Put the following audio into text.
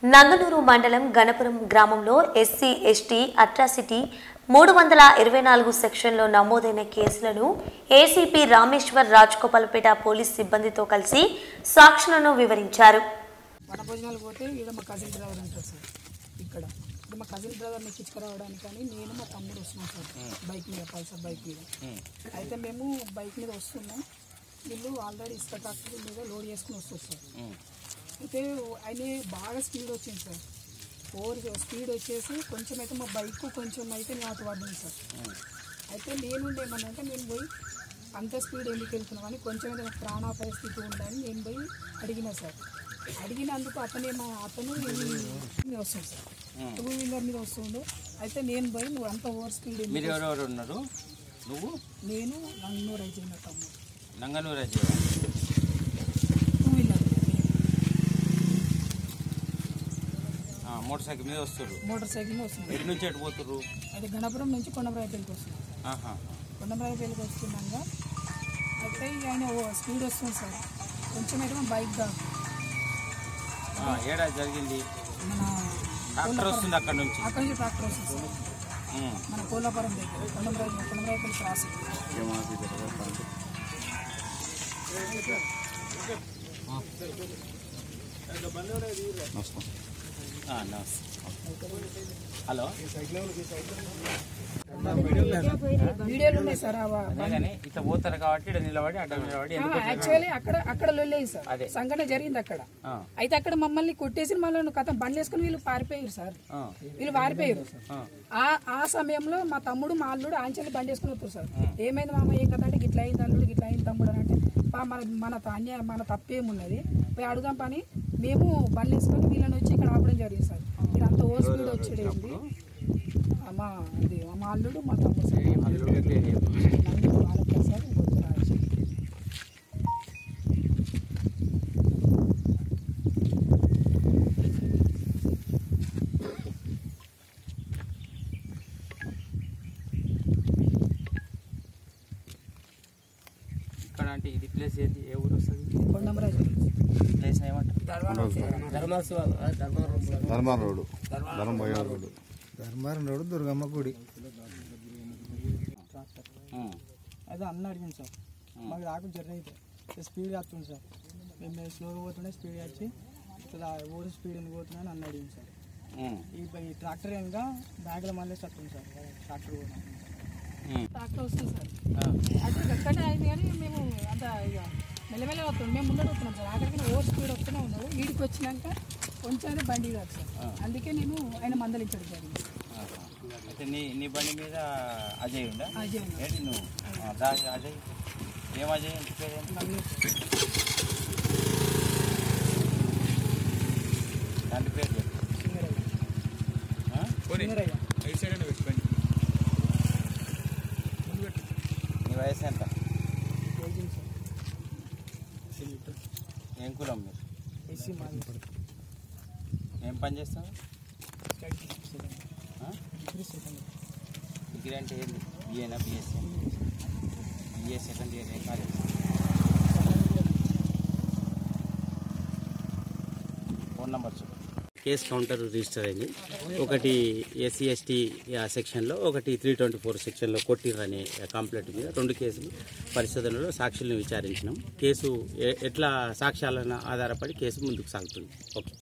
నంగనూరు మండలం గణపురం గ్రామంలో SC ST atrocity మూడు వందల ఇరవై నాలుగు సెక్షన్లో నమోదైన కేసులను ఏసీపీ రామేశ్వర్ రాజ్గోపాల్పేట పోలీస్ సిబ్బందితో కలిసి సాక్షులను వివరించారు వన భోజనాలు పోతే ఈడ మా కజిన్ డ్రైవర్ ఉంటారు సార్ ఇక్కడ ఇప్పుడు మా కజిన్ డ్రైవర్ని ఎక్కించుకురావడానికి కానీ నేను మా తమ్ముడు వస్తున్నాం సార్ బైక్ మీద పల్సర్ బైక్ మీద అయితే మేము బైక్ మీద వస్తున్నాం వీళ్ళు ఆల్రెడీ ఇసుక ట్రాక్టర్ మీద లోడ్ చేసుకుని వస్తారు సార్ అయితే ఆయన బాగా స్పీడ్ వచ్చింది సార్ ఓవర్ స్పీడ్ వచ్చేసి కొంచెం అయితే మా బైక్ కొంచెం అయితే నాటు పడింది సార్ అయితే నేను ఏమన్నా అంటే నేను పోయి అంత స్పీడ్ ఎందుకు వెళ్తున్నాం అని కొంచెం ఏదైనా ప్రాణాపాయ స్థితి ఉందని నేను పోయి అడిగిన సార్ అడిగినందుకు అతనే మా అతను మీద వస్తుంది సార్ టూ వీలర్ మీద వస్తుండే అయితే నేను పోయి నువ్వు అంత ఓవర్ స్పీడ్ ఎందుకు మీరు ఎవరెవరు ఉన్నారు నువ్వు నేను నన్ను రైతున్న తమ్ముడు Nanganur Ajay two wheeler motorcycle మీద వస్తారు మోటార్ సైకిల్ మీద వస్తుంది ఎటు నుంచి ఎటు పోతుర్రు అయితే గణపురం నుంచి కొండపరాయపల్లికి వస్తుంది ఆహా కొండపరాయపల్లికి వస్తున్నాక అయితే ఇక ఆయన ఓ స్పీడ్ వస్తుంది సార్ కొంచెం అయితే మా బైక్ దా ఆ, ఏడా జరిగింది మన ట్రాక్టర్ వస్తుంది అక్కడ నుంచి అక్కడి నుంచి ట్రాక్టర్ వస్తుంది సార్ ఉమ్. మన కోలాపురం దగ్గర కొండపరాయ కొండపరాయపల్లి క్రాస్ ఆ, నమస్తే హలో వీడియోలు ఉన్నాయి సార్ ఆ వా- కానీ ఇట్లా పోతారు కాబట్టి ఇక్కడ నిలబడి అడ్డ నిలబడి ఎందుకు యాక్చువల్లీ అక్కడ అక్కడ లొల్లేదు సార్ అదే. సంఘటన జరిగింది అక్కడ ఆ, అయితే అక్కడ మమ్మల్ని కొట్టేసి మళ్ళీ కథ బండ్లు వేసుకుని వీళ్ళు పారిపోయారు సార్ ఆ, వీళ్ళు పారిపోయారు ఆ. ఆ ఆ సమయంలో మా తమ్ముడు మా అల్లుడు ఆంచెల్లి బండి వేసుకుని వస్తారు సార్ ఏమైంది మామ ఏం కదా అంటే గిట్ల అయింది అల్లుడు గిట్ల అయింది తమ్ముడు అని అంటే "పా, మన మన అన్య మన తప్పేమున్నది పోయి అడుగుదాం పని మేము బండ్లు వేసుకొని వీళ్ళని వచ్చి ఇక్కడ ఆపడం జరిగింది సార్ మీరు అంత ఓవర్ స్పీడ్ వచ్చేది మా అది మా అల్లుడు మా తమ్ముడు సార్ అల్లుడి పేరు చెప్పు. నందు బాలప్రసాద్ బొజ్జరాజు ఇక్కడ అంటే ఇది ప్లేస్ ఏది ఏ ఊరు వస్తుంది కొండమరాజు ప్లేస్ ఏమంటారు ధర్మారం రోడ్డు ధర్మం పోయే రోడ్డు ధర్మారం రోడ్డు దుర్గమ్మ గుడి ఉమ్, అయితే అన్న అడిగింది సార్ మాకు రాకు జర్నీ అయితే స్పీడ్ వస్తుంది సార్ మేము స్లోగా పోతుండే స్పీడ్ వచ్చి ఇట్లా ఓడి స్పీడ్ ఎందుకు పోతున్నాయని అన్న అడిగింది సార్ ఉమ్, ఈ ఈ ట్రాక్టర్ ఇంకా బ్యాగ్లో మళ్ళీ వస్తుంది సార్ ట్రాక్టర్ కూడా ఉమ్. ట్రాక్టర్ వస్తుంది సార్ ఆ, అయితే అక్కడే అయింది కానీ మేము అంత ఇక మెల్లమెల్ల వస్తున్నాం మేము ముందర వస్తున్నాం సార్ ఆఖరికి ఓవర్ స్పీడ్ వస్తూనే ఉన్నాడు వీడికి వచ్చినాక కొంచెం అయితే బండి కాదు సార్ అందుకే నేను ఆయన మందలించడం జరిగింది ఆహా. అయితే నీ నీ బండి మీద అజయ్ ఉందా అజయ్ ఏంటి నువ్వు ఆ, దా అజయ్ ఏం అజయ్ ఇంటి పేరు ఏంటి? దాని పేరు చెప్పు ఆ? సింగరయ్య నీ వయసు ఎంత పోయింది సార్ ఏం కులం మీరు ఎస్సీ మాది ఏం పని చేస్తావు ఆ? డిగ్రీ సెకండ్ డిగ్రీ అంటే ఏంది బిఏనా బిఎస్సీ బిఏ సెకండ్ ఇయర్ ఏం కాలేదు ఫోన్ నెంబర్ చెప్పు కేస్ కౌంటర్ రిజిస్టర్ అయింది ఒకటి ఎస్సీ ఎస్టీ సెక్షన్లో ఒకటి త్రీ ట్వంటీ ఫోర్ సెక్షన్లో కొట్టిర్రనే కంప్లైంట్ మీద రెండు కేసులు పరిశోధనలో సాక్షులను విచారించినాం కేసు ఎ- ఎట్లా సాక్ష్యాలను ఆధారపడి కేసు ముందుకు సాగుతుంది ఓకే